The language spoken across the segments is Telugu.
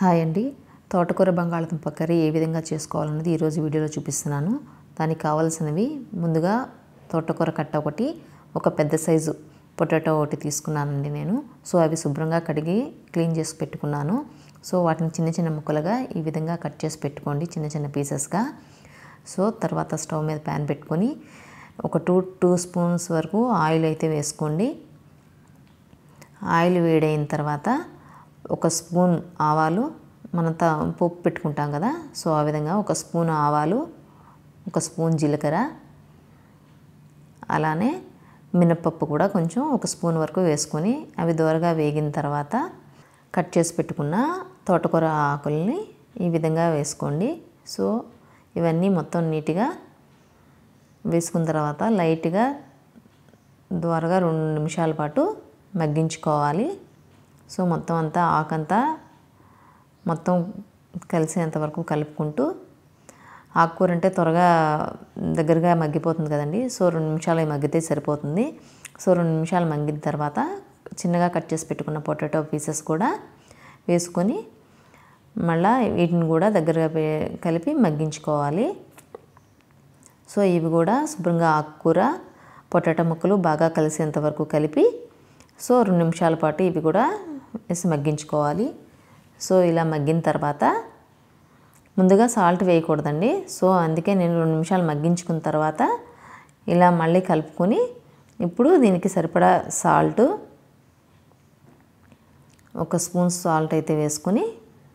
హాయ్ అండి తోటకూర బంగాళదుంప కర్రీ ఏ విధంగా చేసుకోవాలన్నది ఈరోజు వీడియోలో చూపిస్తున్నాను దానికి కావాల్సినవి ముందుగా తోటకూర కట్ట ఒకటి ఒక పెద్ద సైజు పొటాటో ఒకటి తీసుకున్నానండి నేను సో అవి శుభ్రంగా కడిగి క్లీన్ చేసి పెట్టుకున్నాను సో వాటిని చిన్న చిన్న ముక్కలుగా ఈ విధంగా కట్ చేసి పెట్టుకోండి చిన్న చిన్న పీసెస్గా సో తర్వాత స్టవ్ మీద ప్యాన్ పెట్టుకొని ఒక టూ టూ స్పూన్స్ వరకు ఆయిల్ అయితే వేసుకోండి ఆయిల్ వేడైన తర్వాత ఒక స్పూన్ ఆవాలు మనం త పోపు పెట్టుకుంటాం కదా సో ఆ విధంగా ఒక స్పూన్ ఆవాలు ఒక స్పూన్ జీలకర్ర అలానే మినప్పప్పు కూడా కొంచెం ఒక స్పూన్ వరకు వేసుకొని అవి దోరగా వేగిన తర్వాత కట్ చేసి పెట్టుకున్న తోటకూర ఆకుల్ని ఈ విధంగా వేసుకోండి సో ఇవన్నీ మొత్తం నీట్గా వేసుకున్న తర్వాత లైట్గా ద్వారగా రెండు నిమిషాల పాటు మగ్గించుకోవాలి సో మొత్తం అంతా ఆకంతా మొత్తం కలిసేంత వరకు కలుపుకుంటూ ఆకుకూర అంటే త్వరగా దగ్గరగా మగ్గిపోతుంది కదండి సో రెండు నిమిషాలు మగ్గితే సరిపోతుంది సో రెండు నిమిషాలు మగ్గిన తర్వాత చిన్నగా కట్ చేసి పెట్టుకున్న పొటాటో పీసెస్ కూడా వేసుకొని మళ్ళీ వీటిని కూడా దగ్గరగా కలిపి మగ్గించుకోవాలి సో ఇవి కూడా శుభ్రంగా ఆకుకూర పొటాటో ముక్కలు బాగా కలిసేంత వరకు కలిపి సో రెండు నిమిషాల పాటు ఇవి కూడా వేసి మగ్గించుకోవాలి సో ఇలా మగ్గిన తర్వాత ముందుగా సాల్ట్ వేయకూడదండి సో అందుకే నేను రెండు నిమిషాలు మగ్గించుకున్న తర్వాత ఇలా మళ్ళీ కలుపుకొని ఇప్పుడు దీనికి సరిపడా సాల్ట్ ఒక స్పూన్ సాల్ట్ అయితే వేసుకొని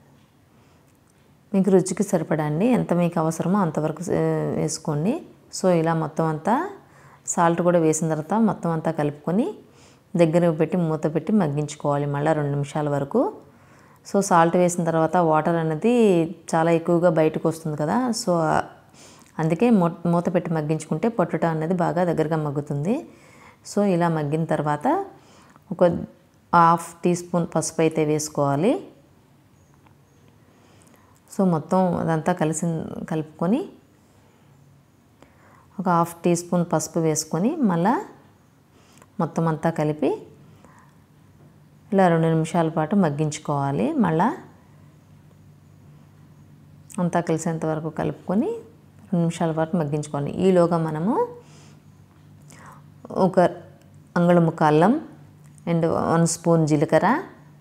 మీకు రుచికి సరిపడా అండి ఎంత మీకు అవసరమో అంతవరకు వేసుకోండి సో ఇలా మొత్తం అంతా సాల్ట్ కూడా వేసిన తర్వాత మొత్తం అంతా కలుపుకొని దగ్గర పెట్టి మూత పెట్టి మగ్గించుకోవాలి మళ్ళీ రెండు నిమిషాల వరకు సో సాల్ట్ వేసిన తర్వాత వాటర్ అనేది చాలా ఎక్కువగా బయటకు వస్తుంది కదా సో అందుకే మూత పెట్టి మగ్గించుకుంటే పొటాటో అనేది బాగా దగ్గరగా మగ్గుతుంది సో ఇలా మగ్గిన తర్వాత ఒక హాఫ్ టీ స్పూన్ పసుపు అయితే వేసుకోవాలి సో మొత్తం అదంతా కలిసి కలుపుకొని ఒక హాఫ్ టీ స్పూన్ పసుపు వేసుకొని మళ్ళా మొత్తం అంతా కలిపి ఇలా రెండు నిమిషాల పాటు మగ్గించుకోవాలి మళ్ళా అంతా కలిసేంత వరకు కలుపుకొని రెండు నిమిషాల పాటు మగ్గించుకోవాలి ఈలోగా మనము ఒక అంగుళ ముక్క అల్లం అండ్ వన్ స్పూన్ జీలకర్ర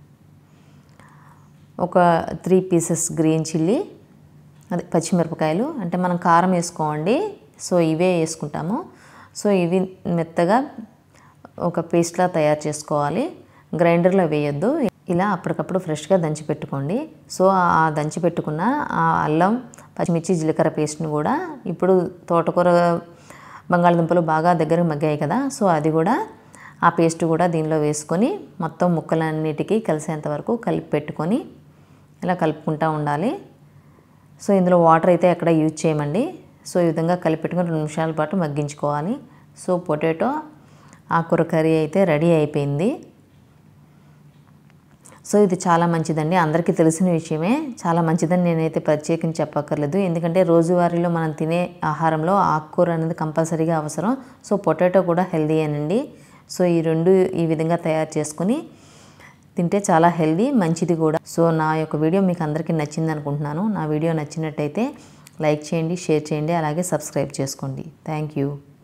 ఒక త్రీ పీసెస్ గ్రీన్ చిల్లీ అదే పచ్చిమిరపకాయలు అంటే మనం కారం వేసుకోండి సో ఇవే వేసుకుంటాము సో ఇవి మెత్తగా ఒక పేస్ట్లా తయారు చేసుకోవాలి గ్రైండర్లో వేయొద్దు ఇలా అప్పటికప్పుడు ఫ్రెష్గా దంచి పెట్టుకోండి సో ఆ దంచి పెట్టుకున్న ఆ అల్లం పచ్చిమిర్చి జీలకర్ర పేస్ట్ని కూడా ఇప్పుడు తోటకూర బంగాళదుంపలు బాగా దగ్గర మగ్గాయి కదా సో అది కూడా ఆ పేస్ట్ కూడా దీనిలో వేసుకొని మొత్తం ముక్కలన్నిటికీ కలిసేంత వరకు కలిపి పెట్టుకొని ఇలా కలుపుకుంటూ ఉండాలి సో ఇందులో వాటర్ అయితే ఎక్కడ యూజ్ చేయమండి సో ఈ విధంగా కలిపి పెట్టుకొని రెండు నిమిషాల పాటు మగ్గించుకోవాలి సో పొటాటో ఆకుర కర్రీ అయితే రెడీ అయిపోయింది సో ఇది చాలా మంచిదండి అందరికీ తెలిసిన విషయమే చాలా మంచిదని నేనైతే ప్రత్యేకించి చెప్పక్కర్లేదు ఎందుకంటే రోజువారీలో మనం తినే ఆహారంలో ఆకుకూర అనేది కంపల్సరీగా అవసరం సో పొటాటో కూడా హెల్దీ అనండి సో ఈ రెండు ఈ విధంగా తయారు చేసుకుని తింటే చాలా హెల్దీ మంచిది కూడా సో నా యొక్క వీడియో మీకు అందరికీ నచ్చింది అనుకుంటున్నాను నా వీడియో నచ్చినట్టయితే లైక్ చేయండి షేర్ చేయండి అలాగే సబ్స్క్రైబ్ చేసుకోండి థ్యాంక్ యూ